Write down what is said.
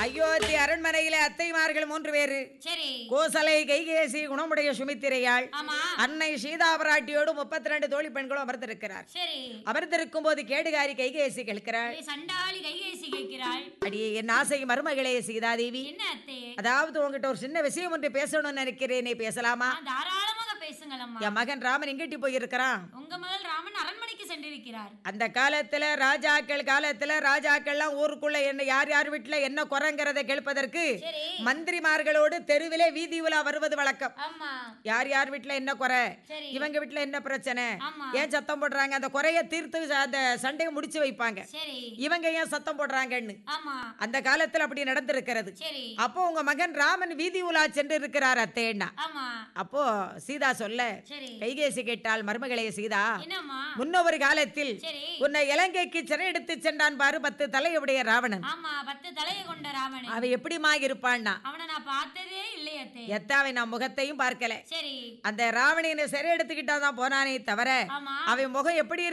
அயோத்தி அரண்மனையிலே அத்தைமார்கள் மூன்று பேரு சரி கோசலை கைகேசி குணமுடைய சுமித்திரையாள் ஆமா அன்னை சீதாபராட்டியோடு முப்பத்தி ரெண்டு தோழி பெண்களும் அமர்ந்திருக்கிறார் சரி அமர்ந்திருக்கும் போது கேடுகாரி கைகேசி கேட்கிறாள் ஏய், சண்டாளி கைகேசி கேட்கிறாள் அடியே என் ஆசை மருமகளே சீதாதேவி என்ன அத்தே அதாவது உங்ககிட்ட ஒரு சின்ன விஷயம் ஒன்று பேசணும்னு நினைக்கிறேனே பேசலாமா ஆ, தாராளமாக பேசுங்களம்மா என் மகன் ராமன் எங்கிட்டு போயிருக்கிறான் உங்க மகள் ராமன் அரண்மனைக்கு சென்றிருக்கிறார் அந்த காலத்துல ராஜாக்கள் காலத்துல ராஜாக்கள்லாம் ஊருக்குள்ள என்ன யார் யார் வீட்டுல என்ன குறைங்கிறத கேட்பதற்கு சரி மந்திரிமார்களோடு தெருவிலே வீதி உலா வருவது வழக்கம் ஆமா யார் யார் வீட்டுல என்ன குறை சரி இவங்க வீட்டுல என்ன பிரச்சனை ஆமா ஏன் சத்தம் போடுறாங்க அந்த குறைய தீர்த்து அந்த சண்டையை முடிச்சு வைப்பாங்க சரி இவங்க ஏன் சத்தம் போடுறாங்கன்னு ஆமா அந்த காலத்துல அப்படி நடந்திருக்கிறது சரி அப்போ உங்க மகன் ராமன் வீதி உலா சென்று இருக்கிறார் அத்தேன்னா ஆமா அப்போ சீதா சொல்ல சரி கைகேசி கேட்டால் மருமகளே சீதா என்னம்மா முன்னொரு காலத்தில் சரி உன்னை இலங்கைக்கு சிறை எடுத்து சென்றான் பாரு பத்து தலையுடைய ராவணன் ஆமா பத்து தலையை கொண்ட ராமனே அவன் எப்படிமா இருப்பான்னா அவனை நான் பார்த்ததே இல்லையே அத்தே எத்தாவை நான் முகத்தையும் பார்க்கல சரி அந்த ராவணனை சிறை எடுத்துக்கிட்டா தான் போனானே தவிர ஆமா அவன் முகம் எப்படி